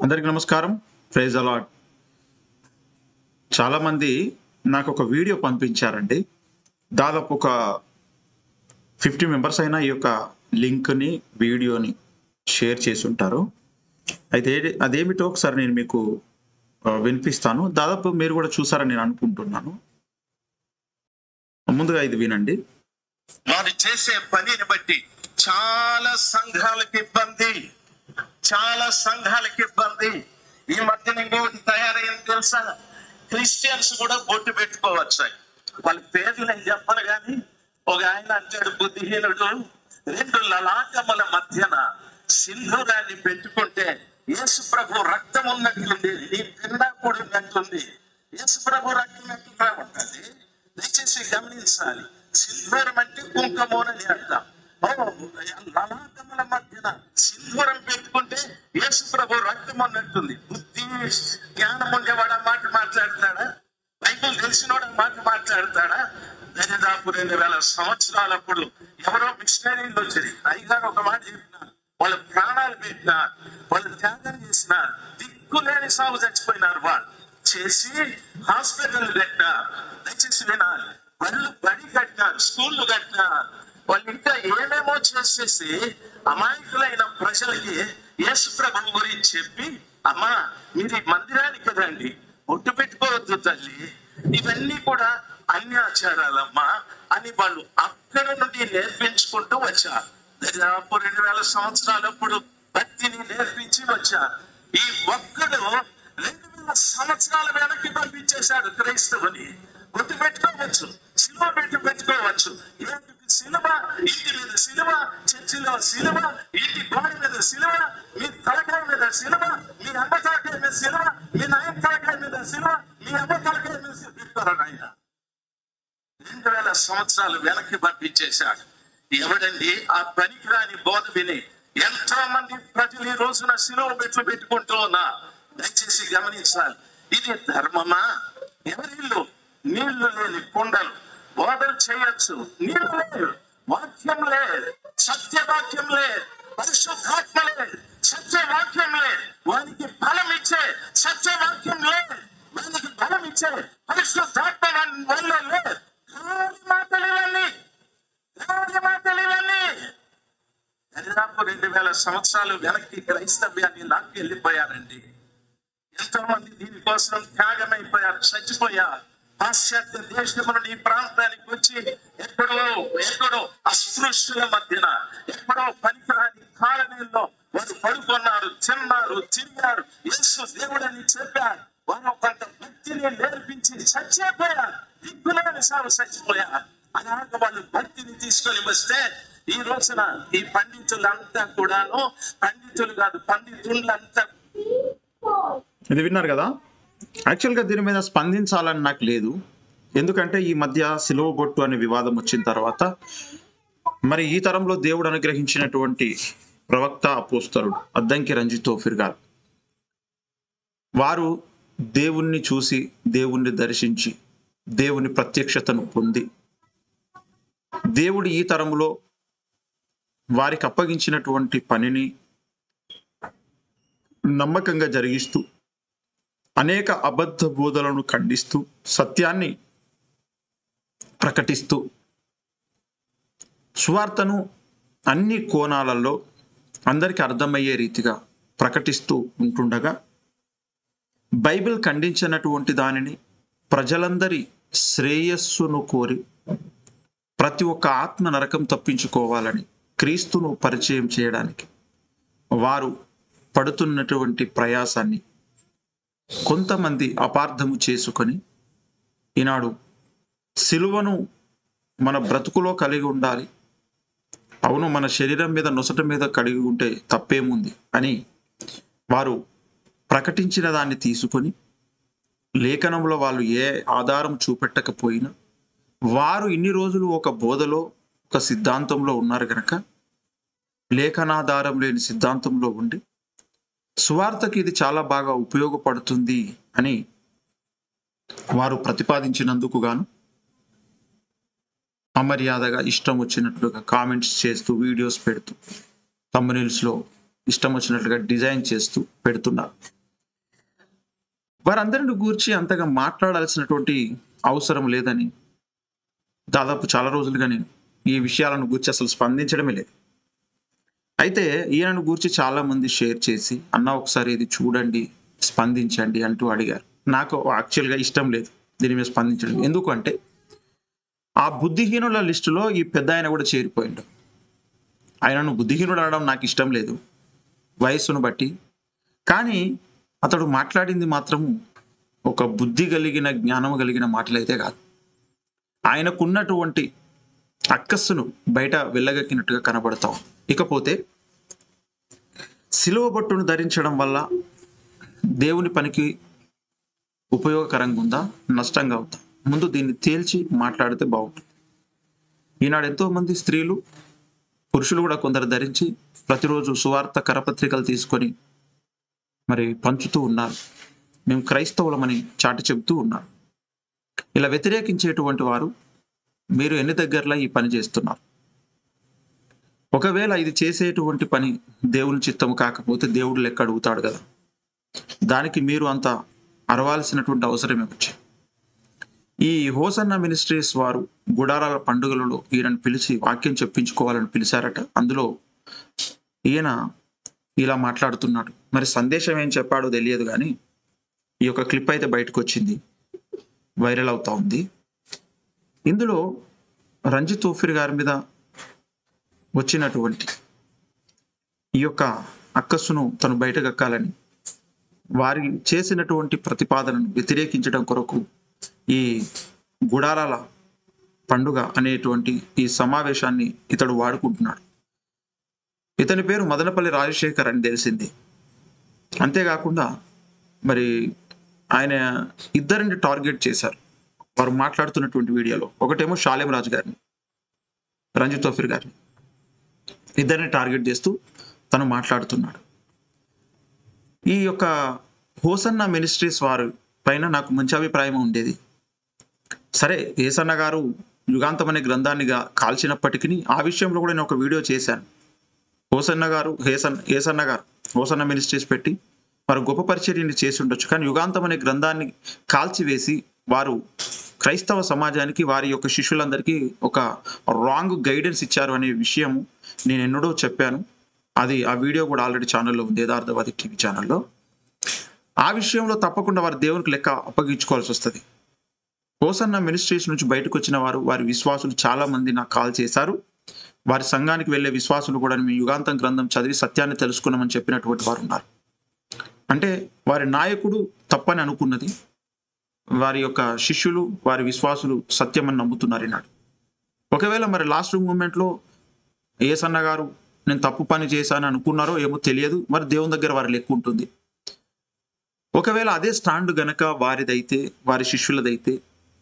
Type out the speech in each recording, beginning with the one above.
అందరికి నమస్కారం praise allot చాలా మంది నాకు ఒక వీడియో పంపించారండి దాదాపు ఒక ఫిఫ్టీ మెంబర్స్ అయినా ఈ యొక్క లింక్ని వీడియోని షేర్ చేసి ఉంటారు అయితే ఏ- అదేమిటో ఒకసారి నేను మీకు ఆ, వినిపిస్తాను దాదాపు మీరు కూడా చూసారని నేను అనుకుంటున్నాను ముందుగా ఇది వినండి వారు చేసే పనిని బట్టి చాలా సంఘాలకు ఇబ్బంది చాలా సంఘాలకు ఇబ్బంది ఈ మధ్యన ఇంకోటి తయారైంది తెలుసా క్రిస్టియన్స్ కూడా బొట్టు పెట్టుకోవచ్చు వాళ్ళ పేర్లు నేను చెప్పను కానీ ఒక ఆయన అంటాడు బుద్ధిహీనుడు రెండు లలాటముల మధ్యన సింధూరాన్ని పెట్టుకుంటే యేసు ప్రభు రక్తం ఉన్నట్లుంది నీ పిండా కూడా ఉన్నట్టుంది యేసు ప్రభు రక్తం ఎట్లా ఉంటుంది దయచేసి గమనించాలి సింధూరం అంటే కుంకుమోనని అర్థం ఓ లలాటముల మధ్యన సింధూరం పెట్టుకుంటే యేసు ప్రభు రక్తం ఉన్నట్టుంది బుద్ధి జ్ఞానం ఉండేవాడు ఆ మాట మాట్లాడతాడా బైబిల్ తెలిసినోడు ఆ మాట మాట్లాడతాడా దరిదాపు రెండు వేల సంవత్సరాలప్పుడు ఎవరో మిషనరీలు వచ్చారు అయ్యగారు ఒక మాట చెప్పినారు వాళ్ళ ప్రాణాలు పెట్టినారు వాళ్ళు త్యాగం చేసినారు దిక్కులేని సాగు చచ్చిపోయినారు వాళ్ళు చేసి హాస్పిటల్ కట్టినారు దయచేసి వినాలి వాళ్ళు బడి కట్టినారు స్కూళ్ళు కట్టినారు వాళ్ళు ఇంకా ఏమేమో చేసేసి అమాయకులైన ప్రజలకి యేసు ప్రభు గురించి చెప్పి అమ్మా మీరు ఈ మందిరానికి రండి ఒట్టు పెట్టుకోవద్దు తల్లి ఇవన్నీ కూడా అన్యాచారాలమ్మా అని వాళ్ళు అక్కడ నుండి నేర్పించుకుంటూ వచ్చారు దాదాపు రెండు వేల సంవత్సరాలప్పుడు భక్తిని నేర్పించి వచ్చారు ఈ ఒక్కడు రెండు వేల సంవత్సరాల వెనక్కి పంపించేశాడు క్రైస్తవుని గుర్తు పెట్టుకోవచ్చు సిలువ పెట్టి పెట్టుకోవచ్చు ఇలాంటి సిలువ ఇంటి మీద సిలువ చర్చిలో సిలువ ఇంటి గోడ మీద సిలువ మీ తలకాయ మీద సిలువ మీ అమ్మ తలకాయ మీద సిలువ మీ నాయన తలకాయ మీద సిలువ మీ అమ్మ తలకాయ మీద సిలువ పెడతారు ఆయన రెండు వేల సంవత్సరాలు వెనక్కి పంపించేశాడు ఎవడండి ఆ పనికిరాని బోధ విని ఎంతో మంది ప్రజలు ఈ రోజున శిలువ పెట్లు పెట్టుకుంటూ ఉన్నా దయచేసి గమనించాలి ఇది ధర్మమా ఎవరిల్లు నీళ్లు లేని కుండలు బోధలు చేయొచ్చు నీళ్లు లేదు వాక్యం లేదు సత్యవాక్యం లేదు పరిశుద్ధాత్మ లేదు సత్యవాక్యం లేదు వానికి బలం ఇచ్చే సత్యవాక్యం లేదు వానికి బలం ఇచ్చే పరిశుద్ధాత్మ వాని వల్ల లేదు గాలి మాటలు ఇవన్నీ గాలి మాటలు ఇవన్నీ దాదాపు రెండు వేల సంవత్సరాలు వెనక్కి క్రైస్తవ్యాన్ని లాక్కి వెళ్ళిపోయారండి ఎంతో మంది దీనికోసం త్యాగమైపోయారు చచ్చిపోయారు పాశ్చాత్య దేశం నుండి ఈ ప్రాంతానికి వచ్చి ఎక్కడో ఎక్కడో అస్పృశ్యుల మధ్యన ఎక్కడో పనికిరాని కాలనీల్లో వారు పడుకున్నారు తిన్నారు తిరిగారు యేసు దేవుడని చెప్పారు వారు కొంత భక్తిని నేర్పించి చచ్చిపోయారు దిక్కులేని సాగు చచ్చిపోయారు అలాగ వాళ్ళు భక్తిని తీసుకొని వస్తే ఈ రోజున ఈ పండితులంతా కూడాను పండితులు కాదు పండితులంతా ఇది విన్నారు కదా యాక్చువల్గా దీని మీద స్పందించాలని నాకు లేదు ఎందుకంటే ఈ మధ్య సిలువ బొట్టు అనే వివాదం వచ్చిన తర్వాత మరి ఈ తరంలో దేవుడు అనుగ్రహించినటువంటి ప్రవక్త అపోస్తరుడు అద్దంకి రంజిత్ తోఫిర్ గారు వారు దేవుణ్ణి చూసి దేవుణ్ణి దర్శించి దేవుని ప్రత్యక్షతను పొంది దేవుడు ఈ తరంలో వారికి అప్పగించినటువంటి పనిని నమ్మకంగా జరిగిస్తూ అనేక అబద్ధ బోధలను ఖండిస్తూ సత్యాన్ని ప్రకటిస్తూ సువార్తను అన్ని కోణాలలో అందరికీ అర్థమయ్యే రీతిగా ప్రకటిస్తూ ఉంటుండగా బైబిల్ ఖండించినటువంటి దానిని ప్రజలందరి శ్రేయస్సును కోరి ప్రతి ఒక్క ఆత్మ నరకం తప్పించుకోవాలని క్రీస్తును పరిచయం చేయడానికి వారు పడుతున్నటువంటి ప్రయాసాన్ని కొంతమంది అపార్థము చేసుకొని ఈనాడు సిలువను మన బ్రతుకులో కలిగి ఉండాలి అవును మన శరీరం మీద నొసట మీద కలిగి ఉంటే తప్పేముంది అని వారు ప్రకటించిన దాన్ని తీసుకొని లేఖనంలో వాళ్ళు ఏ ఆధారం చూపెట్టకపోయినా వారు ఇన్ని రోజులు ఒక బోధలో ఒక సిద్ధాంతంలో ఉన్నారు గనక లేఖనాధారం లేని సిద్ధాంతంలో ఉండి సువార్తకి ఇది చాలా బాగా ఉపయోగపడుతుంది అని వారు ప్రతిపాదించినందుకు గాను అమర్యాదగా ఇష్టం వచ్చినట్లుగా కామెంట్స్ చేస్తూ వీడియోస్ పెడుతూ thumbnails లో ఇష్టం వచ్చినట్లుగా డిజైన్ చేస్తూ పెడుతున్నారు వారందరిని గూర్చి అంతగా మాట్లాడాల్సినటువంటి అవసరం లేదని దాదాపు చాలా రోజులుగా నేను ఈ విషయాలను గూర్చి అసలు స్పందించడమే లేదు అయితే ఈయనను గూర్చి చాలా మంది షేర్ చేసి అన్న ఒకసారి ఇది చూడండి స్పందించండి అంటూ అడిగారు నాకు యాక్చువల్గా ఇష్టం లేదు దీని మీద స్పందించడం ఎందుకంటే ఆ బుద్ధిహీనుల లిస్టులో ఈ పెద్ద ఆయన కూడా చేరిపోయిండు ఆయనను బుద్ధిహీనుడు అనడం నాకు ఇష్టం లేదు వయస్సును బట్టి కానీ అతడు మాట్లాడింది మాత్రము ఒక బుద్ధి కలిగిన జ్ఞానం కలిగిన మాటలైతే కాదు ఆయనకున్నటువంటి అక్కస్సును బయట వెళ్ళగక్కినట్టుగా కనబడతాం ఇకపోతే సిలువ బొట్టును ధరించడం వల్ల దేవుని పనికి ఉపయోగకరంగా ఉందా నష్టంగా ఉందా ముందు దీన్ని తేల్చి మాట్లాడితే బాగుంటుంది ఈనాడు ఎంతో మంది స్త్రీలు పురుషులు కూడా కొందరు ధరించి ప్రతిరోజు సువార్త కరపత్రికలు తీసుకొని మరి పంచుతూ ఉన్నారు మేము క్రైస్తవులమని చాటి చెబుతూ ఉన్నారు ఇలా వ్యతిరేకించేటువంటి వారు మీరు ఎన్ని దగ్గరలో ఈ పని చేస్తున్నారు ఒకవేళ ఇది చేసేటువంటి పని దేవుని చిత్తము కాకపోతే దేవుడు లెక్క అడుగుతాడు కదా దానికి మీరు అంత అరవాల్సినటువంటి అవసరం ఏమొచ్చి ఈ హోసన్న మినిస్ట్రీస్ వారు గుడారాల పండుగలలో ఈయనను పిలిచి వాక్యం చెప్పించుకోవాలని పిలిచారట అందులో ఈయన ఇలా మాట్లాడుతున్నాడు మరి సందేశం ఏం చెప్పాడో తెలియదు కానీ ఈ యొక్క క్లిప్ అయితే బయటకు వచ్చింది వైరల్ అవుతా ఉంది ఇందులో రంజిత్ ఓఫిర్ గారి మీద వచ్చినటువంటి ఈ యొక్క అక్కస్సును తను బయటగక్కాలని వారి చేసినటువంటి ప్రతిపాదనను వ్యతిరేకించడం కొరకు ఈ గుడారాల పండుగ అనేటువంటి ఈ సమావేశాన్ని ఇతడు వాడుకుంటున్నాడు ఇతని పేరు మదనపల్లి రాజశేఖర్ అని తెలిసింది అంతేకాకుండా మరి ఆయన ఇద్దరిని టార్గెట్ చేశారు వారు మాట్లాడుతున్నటువంటి వీడియోలో ఒకటేమో షాలేం రాజు గారిని రంజిత్ తోఫిర్ గారిని ఇద్దరిని టార్గెట్ చేస్తూ తను మాట్లాడుతున్నాడు ఈ యొక్క హోసన్న మినిస్ట్రీస్ వారి పైన నాకు మంచి అభిప్రాయం ఉండేది సరే ఏసన్న గారు యుగాంతం అనే గ్రంథాన్ని గా- కాల్చినప్పటికీ ఆ విషయంలో కూడా నేను ఒక వీడియో చేశాను హోసన్న గారు హేసన్ ఏసన్న గారు హోసన్న మినిస్ట్రీస్ పెట్టి వారు గొప్ప పరిచర్యని చేసి ఉండొచ్చు కానీ యుగాంతం అనే గ్రంథాన్ని కాల్చివేసి వారు క్రైస్తవ సమాజానికి వారి యొక్క శిష్యులందరికీ ఒక రాంగ్ గైడెన్స్ ఇచ్చారు అనే విషయం నేను ఎన్నడో చెప్పాను అది ఆ వీడియో కూడా ఆల్రెడీ ఛానల్లో ఉంది యథార్థవాది టీవీ ఛానల్లో ఆ విషయంలో తప్పకుండా వారి దేవునికి లెక్క అప్పగించుకోవాల్సి వస్తుంది హోసన్న మినిస్ట్రీస్ నుంచి బయటకు వచ్చిన వారు వారి విశ్వాసులు చాలా మంది నాకు కాల్ చేశారు వారి సంఘానికి వెళ్ళే విశ్వాసులు కూడా మీ యుగాంతం గ్రంథం చదివి సత్యాన్ని తెలుసుకున్నామని చెప్పినటువంటి వారు ఉన్నారు అంటే వారి నాయకుడు తప్పని అనుకున్నది వారి యొక్క శిష్యులు వారి విశ్వాసులు సత్యమని నమ్ముతున్నారు ఈనాడు ఒకవేళ మరి లాస్ట్ మూమెంట్లో ఏసన్న గారు నేను తప్పు పని చేశాను అనుకున్నారో ఏమో తెలియదు మరి దేవుని దగ్గర వారి లెక్క ఉంటుంది ఒకవేళ అదే స్టాండ్ గనక వారిదైతే వారి శిష్యులదైతే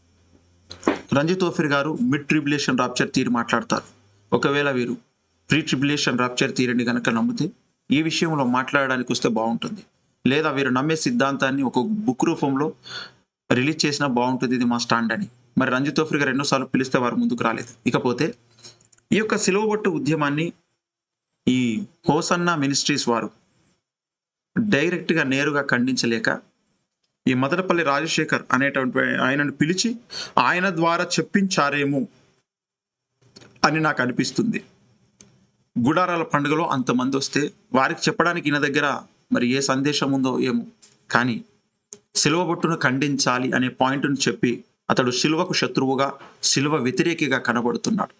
రంజిత్ ఓఫిర్ గారు మిడ్ ట్రిబులేషన్ రాప్చర్ తీరి మాట్లాడతారు ఒకవేళ వీరు ప్రీ ట్రిబులేషన్ రాప్చర్ తీరని గనక నమ్మితే ఈ విషయంలో మాట్లాడడానికి వస్తే బాగుంటుంది లేదా వీరు నమ్మే సిద్ధాంతాన్ని ఒక బుక్ రూపంలో రిలీజ్ చేసినా బాగుంటుంది ఇది మా స్టాండ్ అని మరి రంజిత్ ఓఫిర్ గారు ఎన్నోసార్లు పిలిస్తే వారు ముందుకు రాలేదు ఇకపోతే ఈ యొక్క సిలువబొట్టు ఉద్యమాన్ని ఈ హోసన్న మినిస్ట్రీస్ వారు డైరెక్ట్గా నేరుగా ఖండించలేక ఈ మదనపల్లి రాజశేఖర్ అనేటువంటి ఆయనను పిలిచి ఆయన ద్వారా చెప్పించారేమో అని నాకు అనిపిస్తుంది గుడారాల పండుగలో అంతమంది వస్తే వారికి చెప్పడానికి ఈయన దగ్గర మరి ఏ సందేశం ఉందో ఏమో కానీ సిలువ బొట్టును ఖండించాలి అనే పాయింట్ను చెప్పి అతడు సిలువకు శత్రువుగా సిలువ వ్యతిరేకిగా కనబడుతున్నాడు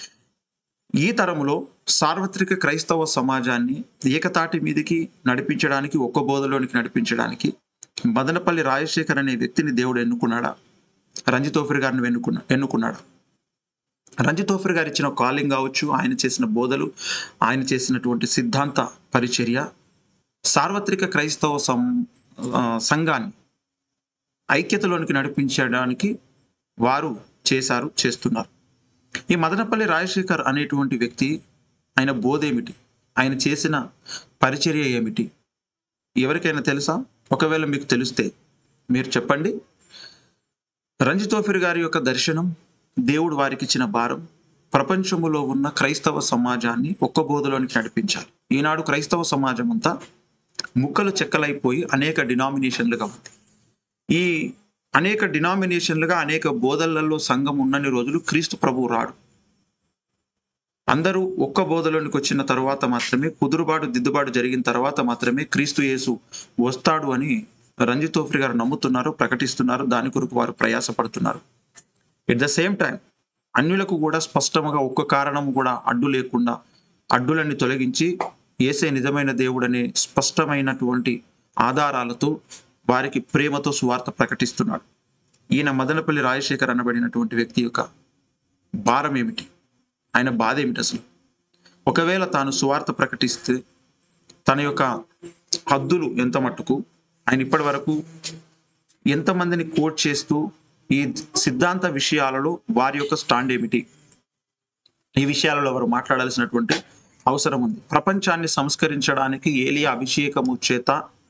ఈ తరములో సార్వత్రిక క్రైస్తవ సమాజాన్ని ఏకతాటి మీదికి నడిపించడానికి ఒక్క బోధలోనికి నడిపించడానికి మదనపల్లి రాజశేఖర్ అనే వ్యక్తిని దేవుడు ఎన్నుకున్నాడా రంజితోఫిర్ గారిని ఎన్నుకున్నా ఎన్నుకున్నాడా రంజితోఫిర్ గారు ఇచ్చిన కాలింగ్ కావచ్చు ఆయన చేసిన బోధలు ఆయన చేసినటువంటి సిద్ధాంత పరిచర్య సార్వత్రిక క్రైస్తవ సం ఆ, సంఘాన్ని ఐక్యతలోనికి నడిపించడానికి వారు చేశారు చేస్తున్నారు ఈ మదనపల్లి రాజశేఖర్ అనేటువంటి వ్యక్తి ఆయన బోధ ఏమిటి ఆయన చేసిన పరిచర్య ఏమిటి ఎవరికైనా తెలుసా ఒకవేళ మీకు తెలిస్తే మీరు చెప్పండి రంజితోఫిర్ గారి యొక్క దర్శనం దేవుడు వారికి ఇచ్చిన భారం ప్రపంచములో ఉన్న క్రైస్తవ సమాజాన్ని ఒక్క బోధలోనికి నడిపించాలి ఈనాడు క్రైస్తవ సమాజం అంతా ముక్కలు చెక్కలైపోయి అనేక డినామినేషన్లుగా ఉంది ఈ అనేక డినామినేషన్లుగా అనేక బోధలలో సంఘం ఉన్నన్ని రోజులు క్రీస్తు ప్రభువు రాడు అందరూ ఒక్క బోధలోనికి వచ్చిన తర్వాత మాత్రమే కుదురుబాటు దిద్దుబాటు జరిగిన తర్వాత మాత్రమే క్రీస్తు యేసు వస్తాడు అని రంజితోఫ్రి గారు నమ్ముతున్నారు ప్రకటిస్తున్నారు దాని కొరకు వారు ప్రయాసపడుతున్నారు ఎట్ ద సేమ్ టైం అన్యులకు కూడా స్పష్టంగా ఒక్క కారణం కూడా అడ్డు లేకుండా అడ్డులన్నీ తొలగించి ఏసే నిజమైన దేవుడనే స్పష్టమైనటువంటి ఆధారాలతో వారికి ప్రేమతో సువార్త ప్రకటిస్తున్నాడు ఈయన మదనపల్లి రాజశేఖర్ అనబడినటువంటి వ్యక్తి యొక్క భారం ఏమిటి ఆయన బాధ ఏమిటి అసలు ఒకవేళ తాను సువార్త ప్రకటిస్తే తన యొక్క హద్దులు ఎంత మట్టుకు ఆయన ఇప్పటి వరకు ఎంతమందిని కోట్ చేస్తూ ఈ సిద్ధాంత విషయాలలో వారి యొక్క స్టాండ్ ఏమిటి ఈ విషయాలలో వారు మాట్లాడాల్సినటువంటి అవసరం ఉంది ప్రపంచాన్ని సంస్కరించడానికి ఏలియా అభిషేకము చేత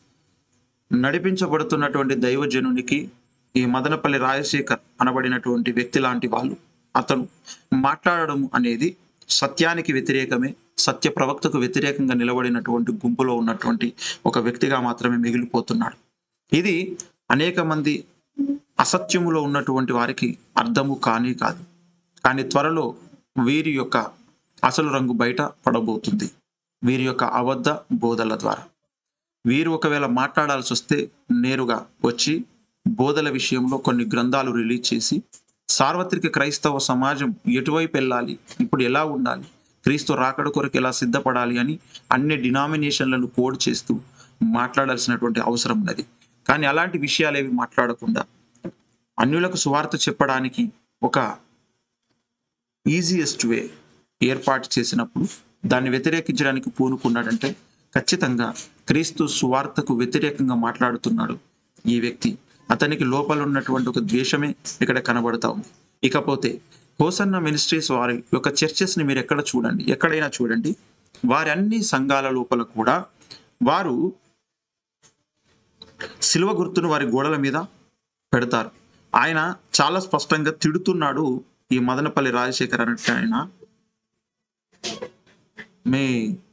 నడిపించబడుతున్నటువంటి దైవజనునికి ఈ మదనపల్లి రాజశేఖర్ అనబడినటువంటి వ్యక్తి లాంటి వాళ్ళు అతను మాట్లాడడం అనేది సత్యానికి వ్యతిరేకమే సత్య ప్రవక్తకు వ్యతిరేకంగా నిలబడినటువంటి గుంపులో ఉన్నటువంటి ఒక వ్యక్తిగా మాత్రమే మిగిలిపోతున్నాడు ఇది అనేక మంది అసత్యములో ఉన్నటువంటి వారికి అర్థము కానీ కాదు కానీ త్వరలో వీరి యొక్క అసలు రంగు బయట పడబోతుంది వీరి యొక్క అబద్ధ బోధల ద్వారా వీరు ఒకవేళ మాట్లాడాల్సి వస్తే నేరుగా వచ్చి బోధల విషయంలో కొన్ని గ్రంథాలు రిలీజ్ చేసి సార్వత్రిక క్రైస్తవ సమాజం ఎటువైపు వెళ్ళాలి ఇప్పుడు ఎలా ఉండాలి క్రీస్తు రాకడ కొరకు ఎలా సిద్ధపడాలి అని అన్ని డినామినేషన్లను కోడ్ చేస్తూ మాట్లాడాల్సినటువంటి అవసరం ఉన్నది కానీ అలాంటి విషయాలు ఏవి మాట్లాడకుండా అన్యులకు సువార్త చెప్పడానికి ఒక ఈజియెస్ట్ వే ఏర్పాటు చేసినప్పుడు దాన్ని వ్యతిరేకించడానికి పూనుకున్నాడంటే ఖచ్చితంగా క్రీస్తు సువార్తకు వ్యతిరేకంగా మాట్లాడుతున్నాడు ఈ వ్యక్తి అతనికి లోపల ఉన్నటువంటి ఒక ద్వేషమే ఇక్కడ కనబడతా ఉంది ఇకపోతే హోసన్న మినిస్ట్రీస్ వారి యొక్క చర్చెస్ ని మీరు ఎక్కడ చూడండి ఎక్కడైనా చూడండి వారి అన్ని సంఘాల లోపల కూడా వారు శిలువ గుర్తును వారి గోడల మీద పెడతారు ఆయన చాలా స్పష్టంగా తిడుతున్నాడు ఈ మదనపల్లి రాజశేఖర్ అన్నట్టు ఆయన మీ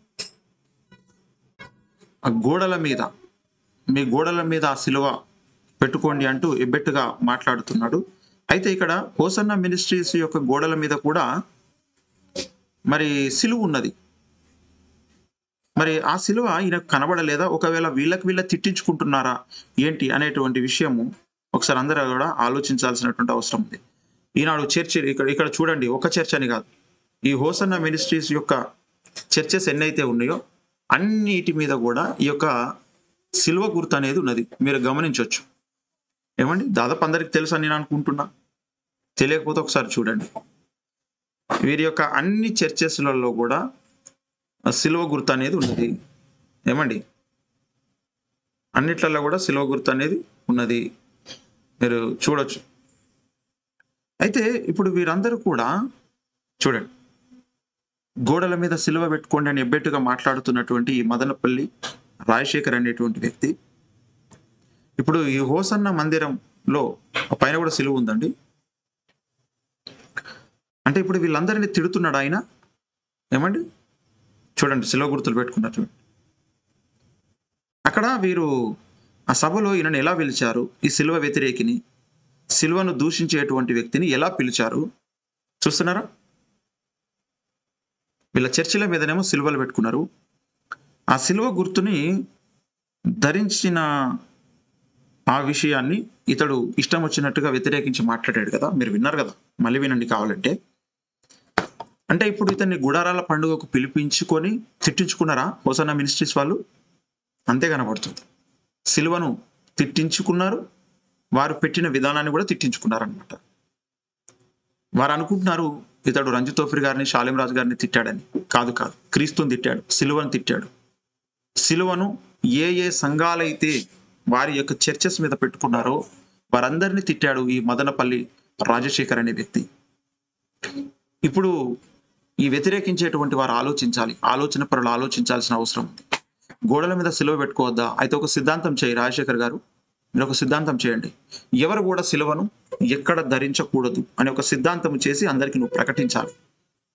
ఆ గోడల మీద మీ గోడల మీద ఆ సిలువ పెట్టుకోండి అంటూ ఎబ్బెట్టుగా మాట్లాడుతున్నాడు అయితే ఇక్కడ హోసన్న మినిస్ట్రీస్ యొక్క గోడల మీద కూడా మరి సిలువ ఉన్నది మరి ఆ సిలువ ఈయనకు కనబడలేదా ఒకవేళ వీళ్ళకి వీళ్ళ తిట్టించుకుంటున్నారా ఏంటి అనేటువంటి విషయము ఒకసారి అందరూ కూడా ఆలోచించాల్సినటువంటి అవసరం ఉంది ఈనాడు చర్చ్ ఇక్కడ ఇక్కడ చూడండి ఒక చర్చ్ అని కాదు ఈ హోసన్న మినిస్ట్రీస్ యొక్క చర్చెస్ ఎన్నైతే ఉన్నాయో అన్నిటి మీద కూడా ఈ యొక్క సిల్వ గుర్తు అనేది ఉన్నది మీరు గమనించవచ్చు ఏమండి దాదాపు అందరికి తెలుసు అని నేను అనుకుంటున్నా తెలియకపోతే ఒకసారి చూడండి వీరి యొక్క అన్ని చర్చెస్లలో కూడా ఆ సిలువ గుర్తు అనేది ఉన్నది ఏమండి అన్నిట్లలో కూడా సిలువ గుర్తు అనేది ఉన్నది మీరు చూడొచ్చు అయితే ఇప్పుడు వీరందరూ కూడా చూడండి గోడల మీద సిలువ పెట్టుకోండి అని ఎబ్బెట్టుగా మాట్లాడుతున్నటువంటి ఈ మదనపల్లి రాజశేఖర్ అనేటువంటి వ్యక్తి ఇప్పుడు ఈ హోసన్న మందిరంలో ఆ పైన కూడా సిలువ ఉందండి అంటే ఇప్పుడు వీళ్ళందరినీ తిడుతున్నాడు ఆయన ఏమండి చూడండి సిలువ గుర్తులు పెట్టుకున్నారు చూడండి అక్కడ వీరు ఆ సభలో ఈయనను ఎలా పిలిచారు ఈ సిలువ వ్యతిరేకిని సిలువను దూషించేటువంటి వ్యక్తిని ఎలా పిలిచారు చూస్తున్నారా వీళ్ళ చర్చిల మీదనేమో సిలువలు పెట్టుకున్నారు ఆ సిలువ గుర్తుని ధరించిన ఆ విషయాన్ని ఇతడు ఇష్టం వచ్చినట్టుగా వ్యతిరేకించి మాట్లాడాడు కదా మీరు విన్నారు కదా మళ్ళీ వినండి కావాలంటే అంటే ఇప్పుడు ఇతన్ని గుడారాల పండుగకు పిలిపించుకొని తిట్టించుకున్నారా హోసన్న మినిస్ట్రీస్ వాళ్ళు అంతే కనబడుతుంది సిలువను తిట్టించుకున్నారు వారు పెట్టిన విధానాన్ని కూడా తిట్టించుకున్నారు అనమాట వారు అనుకుంటున్నారు ఇతడు రంజితోఫ్రి గారిని షాలిం రాజు గారిని తిట్టాడని కాదు కాదు క్రీస్తుని తిట్టాడు సిలువను తిట్టాడు సిలువను ఏ ఏ సంఘాలైతే వారి యొక్క చర్చెస్ మీద పెట్టుకున్నారో వారందరినీ తిట్టాడు ఈ మదనపల్లి రాజశేఖర్ అనే వ్యక్తి ఇప్పుడు ఈ వ్యతిరేకించేటువంటి వారు ఆలోచించాలి ఆలోచన పరులు ఆలోచించాల్సిన అవసరం ఉంది గోడల మీద సిలువ పెట్టుకోవద్దా అయితే ఒక సిద్ధాంతం చేయి రాజశేఖర్ గారు మీరు ఒక సిద్ధాంతం చేయండి ఎవరు కూడా సిలువను ఎక్కడ ధరించకూడదు అనే ఒక సిద్ధాంతం చేసి అందరికి నువ్వు ప్రకటించాలి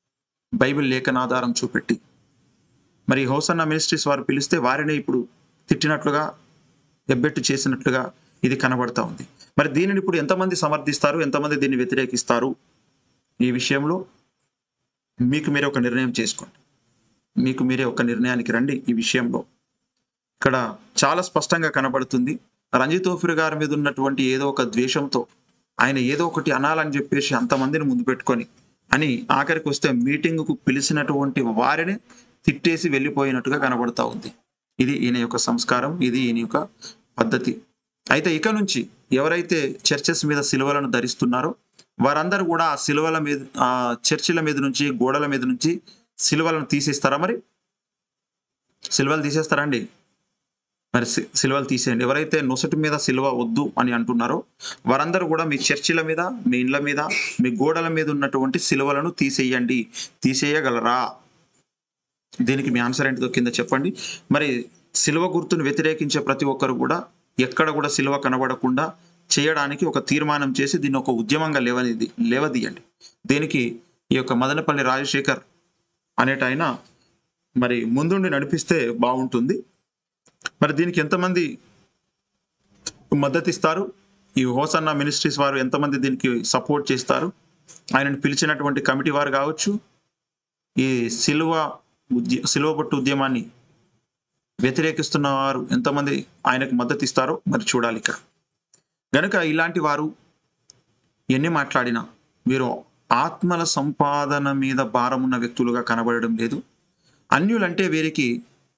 బైబిల్ లేఖనాధారం చూపెట్టి మరి హోసన్న మినిస్ట్రీస్ వారు పిలిస్తే వారినే ఇప్పుడు తిట్టినట్లుగా ఎబ్బెట్టు చేసినట్లుగా ఇది కనబడతా ఉంది మరి దీనిని ఇప్పుడు ఎంతమంది సమర్థిస్తారు ఎంతమంది దీన్ని వ్యతిరేకిస్తారు ఈ విషయంలో మీకు మీరే ఒక నిర్ణయం చేసుకోండి మీకు మీరే ఒక నిర్ణయానికి రండి ఈ విషయంలో ఇక్కడ చాలా స్పష్టంగా కనబడుతుంది రంజిత్ ఓఫిర్ గారి మీద ఉన్నటువంటి ఏదో ఒక ద్వేషంతో ఆయన ఏదో ఒకటి అనాలని చెప్పేసి అంతమందిని ముందు పెట్టుకొని అని ఆఖరికి వస్తే మీటింగుకు పిలిచినటువంటి వారిని తిట్టేసి వెళ్ళిపోయినట్టుగా కనబడతా ఉంది ఇది ఈయన యొక్క సంస్కారం ఇది ఈయన యొక్క పద్ధతి అయితే ఇక నుంచి ఎవరైతే చర్చెస్ మీద సిలువలను ధరిస్తున్నారో వారందరూ కూడా ఆ సిలువల మీద ఆ చర్చిల మీద నుంచి గోడల మీద నుంచి సిలువలను తీసేస్తారా మరి సిలువలు తీసేస్తారా అండి మరి సి- సిలువలు తీసేయండి ఎవరైతే నొసటి మీద సిలువ వద్దు అని అంటున్నారో వారందరూ కూడా మీ చర్చిల మీద మీ ఇండ్ల మీద మీ గోడల మీద ఉన్నటువంటి సిలువలను తీసేయండి తీసేయగలరా దీనికి మీ ఆన్సర్ ఏంటిదో కింద చెప్పండి మరి సిలువ గుర్తును వ్యతిరేకించే ప్రతి ఒక్కరు కూడా ఎక్కడ కూడా సిలువ కనబడకుండా చేయడానికి ఒక తీర్మానం చేసి దీన్ని ఒక ఉద్యమంగా లేవనిది లేవదీయండి దీనికి ఈ యొక్క మదనపల్లి రాజశేఖర్ అనేటాయన మరి ముందుండి నడిపిస్తే బాగుంటుంది మరి దీనికి ఎంతమంది మద్దతు ఇస్తారు ఈ హోసన్న మినిస్ట్రీస్ వారు ఎంతమంది దీనికి సపోర్ట్ చేస్తారు ఆయనను పిలిచినటువంటి కమిటీ వారు కావచ్చు ఈ సిలువ ఉద్య సిలువ పట్టు ఉద్యమాన్ని వ్యతిరేకిస్తున్న వారు ఎంతమంది ఆయనకు మద్దతు ఇస్తారో మరి చూడాలి ఇక్కడ గనుక ఇలాంటి వారు ఎన్ని మాట్లాడినా వీరు ఆత్మల సంపాదన మీద భారమున్న వ్యక్తులుగా కనబడడం లేదు అన్యులంటే వీరికి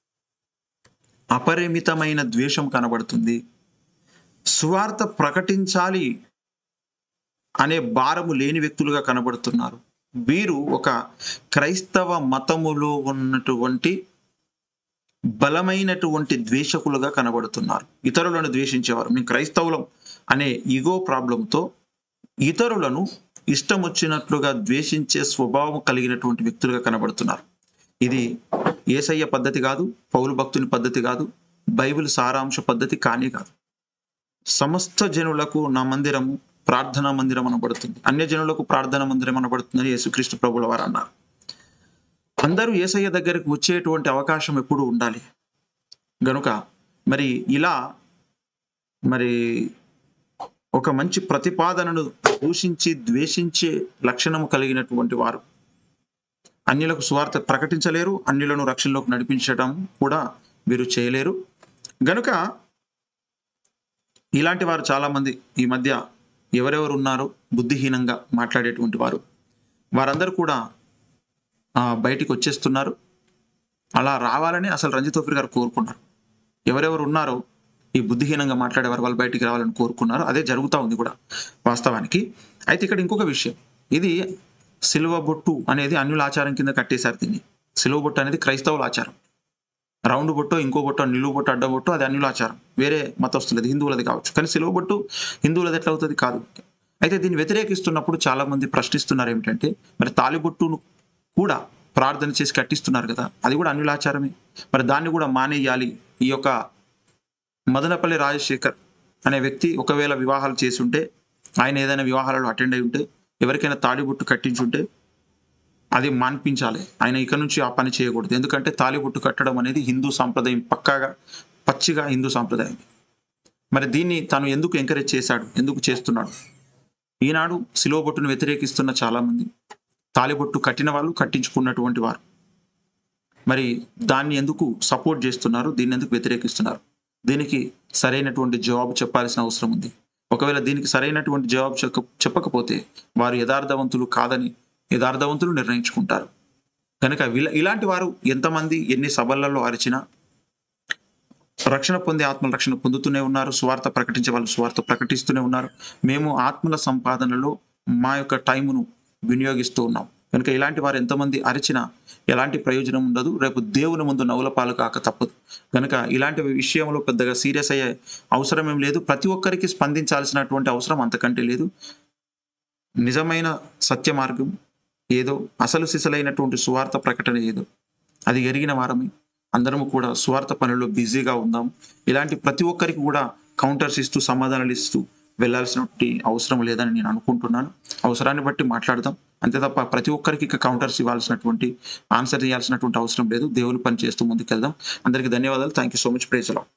అపరిమితమైన ద్వేషం కనబడుతుంది సువార్త ప్రకటించాలి అనే భారము లేని వ్యక్తులుగా కనబడుతున్నారు వీరు ఒక క్రైస్తవ మతములో ఉన్నటువంటి బలమైనటువంటి ద్వేషకులుగా కనబడుతున్నారు ఇతరులను ద్వేషించేవారు మేము క్రైస్తవులం అనే ఈగో ప్రాబ్లంతో ఇతరులను ఇష్టం వచ్చినట్లుగా ద్వేషించే స్వభావం కలిగినటువంటి వ్యక్తులుగా కనబడుతున్నారు ఇది ఏసయ్య పద్ధతి కాదు పౌలు భక్తుని పద్ధతి కాదు బైబిల్ సారాంశ పద్ధతి కానీ కాదు సమస్త జనులకు నా మందిరము ప్రార్థనా మందిరం అనబడుతుంది అన్య జనులకు ప్రార్థనా మందిరం అనబడుతుందని యేసుక్రీస్తు ప్రభుల వారు అన్నారు అందరూ ఏసయ్య దగ్గరికి వచ్చేటువంటి అవకాశం ఎప్పుడు ఉండాలి గనుక మరి ఇలా మరి ఒక మంచి ప్రతిపాదనను దూషించి ద్వేషించే లక్షణము కలిగినటువంటి వారు అన్యులకు సువార్త ప్రకటించలేరు అన్యులను రక్షణలోకి నడిపించడం కూడా వీరు చేయలేరు గనుక ఇలాంటి వారు చాలా మంది ఈ మధ్య ఎవరెవరు ఉన్నారో బుద్ధిహీనంగా మాట్లాడేటువంటి వారు వారందరూ కూడా ఆ, బయటికి వచ్చేస్తున్నారు అలా రావాలని అసలు రంజిత్ ఓఫిర్ గారు కోరుకున్నారు ఎవరెవరు ఉన్నారో ఈ బుద్ధిహీనంగా మాట్లాడేవారు వాళ్ళు బయటికి రావాలని కోరుకున్నారు అదే జరుగుతూ ఉంది కూడా వాస్తవానికి అయితే ఇక్కడ ఇంకొక విషయం ఇది సిలువ బొట్టు అనేది అన్యుల ఆచారం కింద కట్టేశారు దీన్ని సిలువ బొట్టు అనేది క్రైస్తవుల ఆచారం రౌండ్ బొట్టు ఇంకో బొట్టు నిలువు బొట్టు అడ్డ బొట్టు అది అన్యుల ఆచారం వేరే మతస్థులది హిందువులది కావచ్చు కానీ సిలువ బొట్టు హిందువులది ఎట్లా అవుతుంది కాదు అయితే దీన్ని వ్యతిరేకిస్తున్నప్పుడు చాలా మంది ప్రశ్నిస్తున్నారు ఏమిటంటే మరి తాలిబొట్టును కూడా ప్రార్థన చేసి కట్టిస్తున్నారు కదా అది కూడా అన్యుల ఆచారమే మరి దాన్ని కూడా మానేయాలి ఈ యొక్క మదనపల్లి రాజశేఖర్ అనే వ్యక్తి ఒకవేళ వివాహాలు చేసి ఉంటే ఆయన ఏదైనా వివాహాలలో అటెండ్ అయి ఉంటే ఎవరికైనా తాడిబొట్టు కట్టించుంటే అది మాన్పించాలి ఆయన ఇక నుంచి ఆ పని చేయకూడదు ఎందుకంటే తాలిబొట్టు కట్టడం అనేది హిందూ సాంప్రదాయం పక్కాగా పచ్చిగా హిందూ సాంప్రదాయం మరి దీన్ని తను ఎందుకు ఎంకరేజ్ చేశాడు ఎందుకు చేస్తున్నాడు ఈనాడు సిలువ బొట్టును వ్యతిరేకిస్తున్న చాలా మంది తాలిబొట్టు కట్టిన వాళ్ళు కట్టించుకున్నటువంటి వారు మరి దాన్ని ఎందుకు సపోర్ట్ చేస్తున్నారు దీన్ని ఎందుకు వ్యతిరేకిస్తున్నారు దీనికి సరైనటువంటి జవాబు చెప్పాల్సిన అవసరం ఉంది ఒకవేళ దీనికి సరైనటువంటి జవాబు చెప్ప చెప్పకపోతే వారు యథార్థవంతులు కాదని యథార్థవంతులు నిర్ణయించుకుంటారు కనుక వీళ్ళ ఇలాంటి వారు ఎంతమంది ఎన్ని సభలలో అరిచినా రక్షణ పొందే ఆత్మల రక్షణ పొందుతూనే ఉన్నారు స్వార్థ ప్రకటించే వాళ్ళు స్వార్థ ప్రకటిస్తూనే ఉన్నారు మేము ఆత్మల సంపాదనలో మా యొక్క టైమును వినియోగిస్తూ ఉన్నాం కనుక ఇలాంటి వారు ఎంతమంది అరిచినా ఎలాంటి ప్రయోజనం ఉండదు రేపు దేవుని ముందు నవ్వుల పాలు కాక తప్పదు కనుక ఇలాంటి విషయంలో పెద్దగా సీరియస్ అయ్యే అవసరం ఏం లేదు ప్రతి ఒక్కరికి స్పందించాల్సినటువంటి అవసరం అంతకంటే లేదు నిజమైన సత్య మార్గం ఏదో అసలు సిసలైనటువంటి సువార్త ప్రకటన ఏదో అది ఎరిగిన వారమే అందరము కూడా స్వార్థ పనుల్లో బిజీగా ఉందాం ఇలాంటి ప్రతి ఒక్కరికి కూడా కౌంటర్స్ ఇస్తూ సమాధానాలు ఇస్తూ వెళ్ళాల్సినటువంటి అవసరం లేదని నేను అనుకుంటున్నాను అవసరాన్ని బట్టి మాట్లాడదాం అంతే తప్ప ప్రతి ఒక్కరికి ఇక కౌంటర్స్ ఇవ్వాల్సినటువంటి ఆన్సర్ చేయాల్సినటువంటి అవసరం లేదు దేవుని పని చేస్తూ ముందుకెళ్దాం అందరికీ ధన్యవాదాలు థ్యాంక్ యూ సో మచ్ ప్రేజలో